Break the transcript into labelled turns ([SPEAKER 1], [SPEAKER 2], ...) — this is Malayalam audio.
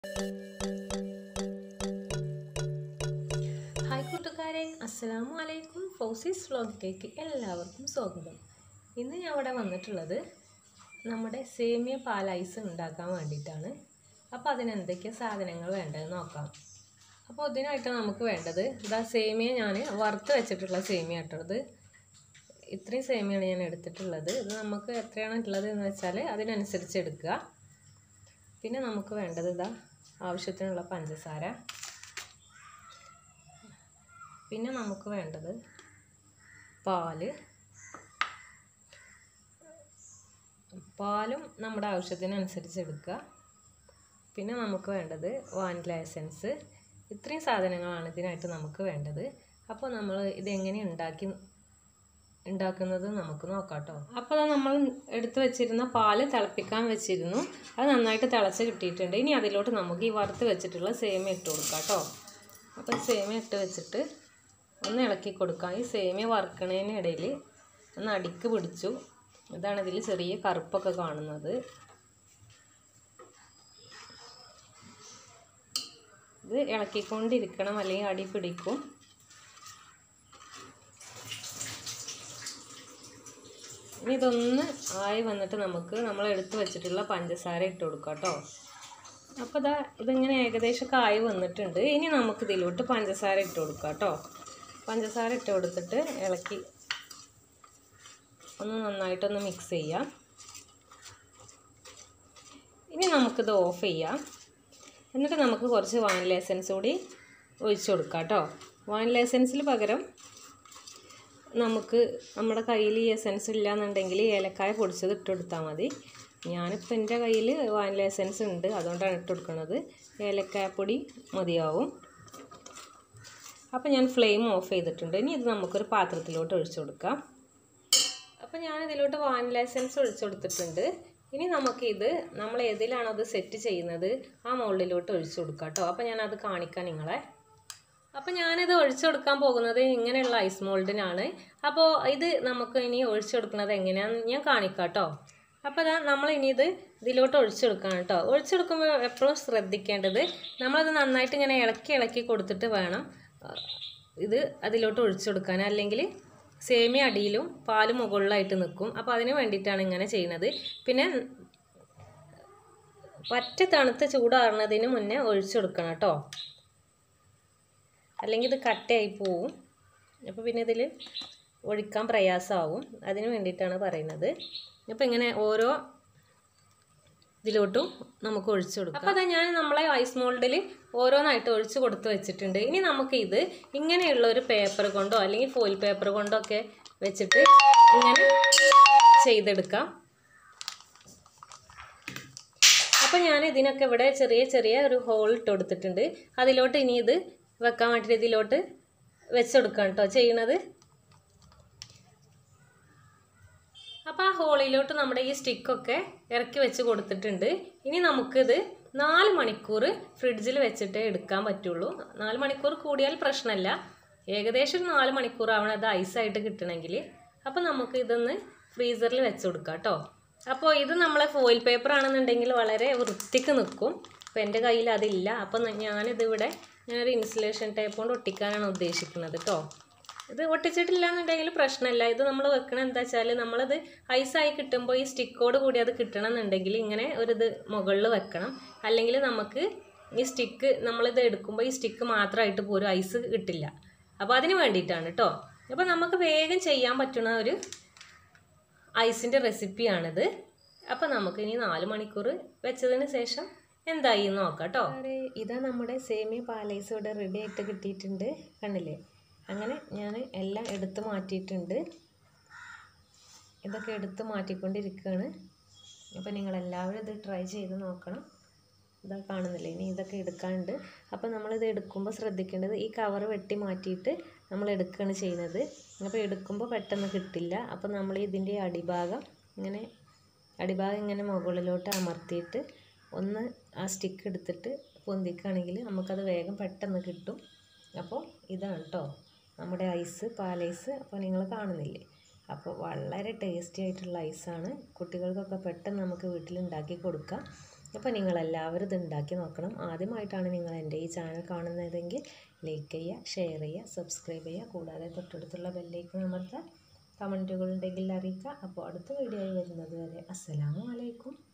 [SPEAKER 1] ഹായ് കൂട്ടുകാരെ അസ്സലാമു അലൈക്കും ഫൗസീസ് വ്ലോഗിലേക്ക് എല്ലാവർക്കും സ്വാഗതം ഇന്ന് ഞാൻ ഇവിടെ വന്നിട്ടുള്ളത് നമ്മുടെ സേമിയ പാലൈസ് ഉണ്ടാക്കാൻ വേണ്ടിയിട്ടാണ് അപ്പോൾ അതിനെന്തൊക്കെ സാധനങ്ങൾ വേണ്ടതെന്ന് നോക്കാം അപ്പോൾ ഇതിനായിട്ട് നമുക്ക് വേണ്ടത് ഇതാ സേമിയ ഞാൻ വറുത്ത് വെച്ചിട്ടുള്ള സേമിയ ഇട്ടത് ഇത്രയും സേമിയാണ് ഞാൻ എടുത്തിട്ടുള്ളത് ഇത് നമുക്ക് എത്രയാണ് ഉള്ളത് എന്ന് വെച്ചാൽ അതിനനുസരിച്ച് എടുക്കുക പിന്നെ നമുക്ക് വേണ്ടത് ഇതാ ആവശ്യത്തിനുള്ള പഞ്ചസാര പിന്നെ നമുക്ക് വേണ്ടത് പാല് പാലും നമ്മുടെ ആവശ്യത്തിനനുസരിച്ച് എടുക്കുക പിന്നെ നമുക്ക് വേണ്ടത് വാനില എസൻസ് ഇത്രയും സാധനങ്ങളാണ് ഇതിനായിട്ട് നമുക്ക് വേണ്ടത് അപ്പോൾ നമ്മൾ ഇതെങ്ങനെ ഉണ്ടാക്കി ഉണ്ടാക്കുന്നത് നമുക്ക് നോക്കാം കേട്ടോ അപ്പോൾ നമ്മൾ എടുത്തു വെച്ചിരുന്ന പാല് തിളപ്പിക്കാൻ വെച്ചിരുന്നു അത് നന്നായിട്ട് തിളച്ച് കിട്ടിയിട്ടുണ്ട് ഇനി അതിലോട്ട് നമുക്ക് ഈ വറുത്ത് വെച്ചിട്ടുള്ള സേമിയ ഇട്ട് കൊടുക്കാം കേട്ടോ അപ്പോൾ സേമിയ ഇട്ട് വെച്ചിട്ട് ഒന്ന് ഇളക്കി കൊടുക്കാം ഈ സേമിയ വറുക്കണതിനിടയിൽ ഒന്ന് അടിക്ക് പിടിച്ചു ഇതാണ് ഇതിൽ ചെറിയ കറുപ്പൊക്കെ കാണുന്നത് ഇത് ഇളക്കിക്കൊണ്ടിരിക്കണം അല്ലെങ്കിൽ അടി പിടിക്കും ഇനി ഇതൊന്ന് ആയി വന്നിട്ട് നമുക്ക് നമ്മൾ എടുത്തു വെച്ചിട്ടുള്ള പഞ്ചസാര ഇട്ട് കൊടുക്കാം കേട്ടോ അപ്പോൾ ഇതാ ഇതിങ്ങനെ ഏകദേശമൊക്കെ ആയി വന്നിട്ടുണ്ട് ഇനി നമുക്ക് ഇതിലോട്ട് പഞ്ചസാര ഇട്ട് കൊടുക്കാം കേട്ടോ പഞ്ചസാര ഇട്ട് കൊടുത്തിട്ട് ഇളക്കി ഒന്ന് നന്നായിട്ടൊന്ന് മിക്സ് ചെയ്യാം ഇനി നമുക്കിത് ഓഫ് ചെയ്യാം എന്നിട്ട് നമുക്ക് കുറച്ച് വാനില എസൻസ് കൂടി ഒഴിച്ചു കൊടുക്കാം കേട്ടോ വാനില എസൻസിൽ പകരം നമുക്ക് നമ്മുടെ കയ്യിൽ ഈ എസൻസ് ഇല്ലയെന്നുണ്ടെങ്കിൽ ഏലക്കായ പൊടിച്ചത് ഇട്ട് കൊടുത്താൽ മതി ഞാനിപ്പോൾ എൻ്റെ കയ്യിൽ വാനില എസൻസ് ഉണ്ട് അതുകൊണ്ടാണ് ഇട്ട് കൊടുക്കുന്നത് ഏലക്കായ പൊടി മതിയാവും അപ്പോൾ ഞാൻ ഫ്ലെയിം ഓഫ് ചെയ്തിട്ടുണ്ട് ഇനി ഇത് നമുക്കൊരു പാത്രത്തിലോട്ട് ഒഴിച്ചു കൊടുക്കാം അപ്പോൾ ഞാൻ ഇതിലോട്ട് വാനില എസൻസ് ഒഴിച്ചു കൊടുത്തിട്ടുണ്ട് ഇനി നമുക്കിത് നമ്മൾ ഏതിലാണോ അത് സെറ്റ് ചെയ്യുന്നത് ആ മുകളിലോട്ട് ഒഴിച്ചു കൊടുക്കാം കേട്ടോ അപ്പോൾ ഞാനത് കാണിക്കാം നിങ്ങളെ അപ്പോൾ ഞാനിത് ഒഴിച്ചു കൊടുക്കാൻ പോകുന്നത് ഇങ്ങനെയുള്ള ഐസ് മോൾഡിനാണ് അപ്പോൾ ഇത് നമുക്ക് ഇനി ഒഴിച്ചു കൊടുക്കുന്നത് എങ്ങനെയാണെന്ന് ഞാൻ കാണിക്കാം കേട്ടോ അപ്പോൾ ഇതാ നമ്മൾ ഇനി ഇത് ഇതിലോട്ട് ഒഴിച്ചു കൊടുക്കണം കേട്ടോ ഒഴിച്ചു കൊടുക്കുമ്പോൾ എപ്പോഴും ശ്രദ്ധിക്കേണ്ടത് നമ്മളത് നന്നായിട്ട് ഇങ്ങനെ ഇളക്കി ഇളക്കി കൊടുത്തിട്ട് വേണം ഇത് അതിലോട്ട് ഒഴിച്ചു കൊടുക്കാൻ അല്ലെങ്കിൽ സേമിയ അടിയിലും പാല് മുകളിലായിട്ട് നിൽക്കും അപ്പോൾ അതിന് വേണ്ടിയിട്ടാണ് ഇങ്ങനെ ചെയ്യുന്നത് പിന്നെ പറ്റ തണുത്ത് ചൂടാറുന്നതിന് മുന്നേ ഒഴിച്ചു കൊടുക്കണം കേട്ടോ അല്ലെങ്കിൽ ഇത് കട്ടയായി പോവും അപ്പോൾ പിന്നെ ഇതിൽ ഒഴിക്കാൻ പ്രയാസമാവും അതിന് വേണ്ടിയിട്ടാണ് പറയുന്നത് അപ്പോൾ ഇങ്ങനെ ഓരോ ഇതിലോട്ടും നമുക്ക് ഒഴിച്ചു കൊടുക്കാം അപ്പോൾ അതാ ഞാൻ നമ്മളെ ഐസ് മോൾഡിൽ ഓരോന്നായിട്ട് ഒഴിച്ചു കൊടുത്ത് വെച്ചിട്ടുണ്ട് ഇനി നമുക്ക് ഇത് ഇങ്ങനെയുള്ള ഒരു പേപ്പർ കൊണ്ടോ അല്ലെങ്കിൽ ഫോയിൽ പേപ്പർ കൊണ്ടോ ഒക്കെ വെച്ചിട്ട് ഇങ്ങനെ ചെയ്തെടുക്കാം അപ്പോൾ ഞാൻ ഇതിനൊക്കെ ഇവിടെ ചെറിയ ചെറിയ ഒരു ഹോൾ ഇട്ട് കൊടുത്തിട്ടുണ്ട് അതിലോട്ട് ഇനി ഇത് വെക്കാൻ വേണ്ടിയിട്ട് ഇതിലോട്ട് വെച്ചെടുക്കാം കേട്ടോ ചെയ്യണത് അപ്പോൾ ആ ഹോളിലോട്ട് നമ്മുടെ ഈ സ്റ്റിക്കൊക്കെ ഇറക്കി വെച്ച് കൊടുത്തിട്ടുണ്ട് ഇനി നമുക്കിത് നാല് മണിക്കൂർ ഫ്രിഡ്ജിൽ വെച്ചിട്ടേ എടുക്കാൻ പറ്റുള്ളൂ നാല് മണിക്കൂർ കൂടിയാൽ പ്രശ്നമല്ല ഏകദേശം നാല് മണിക്കൂർ ആവണം അത് ഐസായിട്ട് കിട്ടണമെങ്കിൽ അപ്പോൾ നമുക്ക് ഇതൊന്ന് ഫ്രീസറിൽ വെച്ച് കൊടുക്കാം കേട്ടോ അപ്പോൾ ഇത് നമ്മളെ ഫോയിൽ പേപ്പർ ആണെന്നുണ്ടെങ്കിൽ വളരെ വൃത്തിക്ക് നിൽക്കും അപ്പോൾ എൻ്റെ കയ്യിൽ അതില്ല അപ്പോൾ ഞാനിതിവിടെ ഞാനൊരു ഇൻസുലേഷൻ ടേപ്പ് കൊണ്ട് ഒട്ടിക്കാനാണ് ഉദ്ദേശിക്കുന്നത് കേട്ടോ ഇത് ഒട്ടിച്ചിട്ടില്ല എന്നുണ്ടെങ്കിൽ പ്രശ്നമില്ല ഇത് നമ്മൾ വെക്കണം എന്താ വെച്ചാൽ നമ്മളത് ഐസായി കിട്ടുമ്പോൾ ഈ സ്റ്റിക്കോട് കൂടി അത് കിട്ടണം എന്നുണ്ടെങ്കിൽ ഇങ്ങനെ ഒരു ഇത് മുകളിൽ വെക്കണം അല്ലെങ്കിൽ നമുക്ക് ഈ സ്റ്റിക്ക് നമ്മളിത് എടുക്കുമ്പോൾ ഈ സ്റ്റിക്ക് മാത്രമായിട്ട് പോരും ഐസ് കിട്ടില്ല അപ്പോൾ അതിന് വേണ്ടിയിട്ടാണ് കേട്ടോ അപ്പോൾ നമുക്ക് വേഗം ചെയ്യാൻ പറ്റുന്ന ഒരു ഐസിൻ്റെ റെസിപ്പിയാണിത് അപ്പോൾ നമുക്ക് ഇനി നാല് മണിക്കൂർ വെച്ചതിന് ശേഷം എന്തായി എന്ന് നോക്കാം കേട്ടോ ഇതാ നമ്മുടെ സേമിയ പാലൈസ് ഇവിടെ റെഡി ആയിട്ട് കിട്ടിയിട്ടുണ്ട് കണ്ടില്ലേ അങ്ങനെ ഞാൻ എല്ലാം എടുത്ത് മാറ്റിയിട്ടുണ്ട് ഇതൊക്കെ എടുത്ത് മാറ്റിക്കൊണ്ടിരിക്കുകയാണ് അപ്പോൾ നിങ്ങളെല്ലാവരും ഇത് ട്രൈ ചെയ്ത് നോക്കണം ഇതാ കാണുന്നില്ലേ ഇനി ഇതൊക്കെ എടുക്കാനുണ്ട് അപ്പോൾ നമ്മളിത് എടുക്കുമ്പോൾ ശ്രദ്ധിക്കേണ്ടത് ഈ കവർ വെട്ടി മാറ്റിയിട്ട് നമ്മൾ എടുക്കുകയാണ് ചെയ്യുന്നത് അപ്പോൾ എടുക്കുമ്പോൾ പെട്ടെന്ന് കിട്ടില്ല അപ്പോൾ നമ്മൾ ഇതിൻ്റെ അടിഭാഗം ഇങ്ങനെ അടിഭാഗം ഇങ്ങനെ മുകളിലോട്ട് അമർത്തിയിട്ട് ഒന്ന് ആ സ്റ്റിക്ക് എടുത്തിട്ട് പൊന്തിക്കുകയാണെങ്കിൽ നമുക്കത് വേഗം പെട്ടെന്ന് കിട്ടും അപ്പോൾ ഇതാണ് കേട്ടോ നമ്മുടെ ഐസ് പാലൈസ് അപ്പോൾ നിങ്ങൾ കാണുന്നില്ലേ അപ്പോൾ വളരെ ടേസ്റ്റി ആയിട്ടുള്ള ഐസാണ് കുട്ടികൾക്കൊക്കെ പെട്ടെന്ന് നമുക്ക് വീട്ടിൽ ഉണ്ടാക്കി കൊടുക്കാം അപ്പോൾ നിങ്ങളെല്ലാവരും ഇത് ഉണ്ടാക്കി നോക്കണം ആദ്യമായിട്ടാണ് നിങ്ങൾ എൻ്റെ ഈ ചാനൽ കാണുന്നതെങ്കിൽ ലൈക്ക് ചെയ്യുക ഷെയർ ചെയ്യുക സബ്സ്ക്രൈബ് ചെയ്യുക കൂടാതെ തൊട്ടടുത്തുള്ള ബെല്ലേക്ക് അമർത്താൻ കമൻറ്റുകൾ ഉണ്ടെങ്കിൽ അറിയിക്കുക അപ്പോൾ അടുത്ത വീഡിയോ വരുന്നത് വരെ അസ്സലാമു അലൈക്കും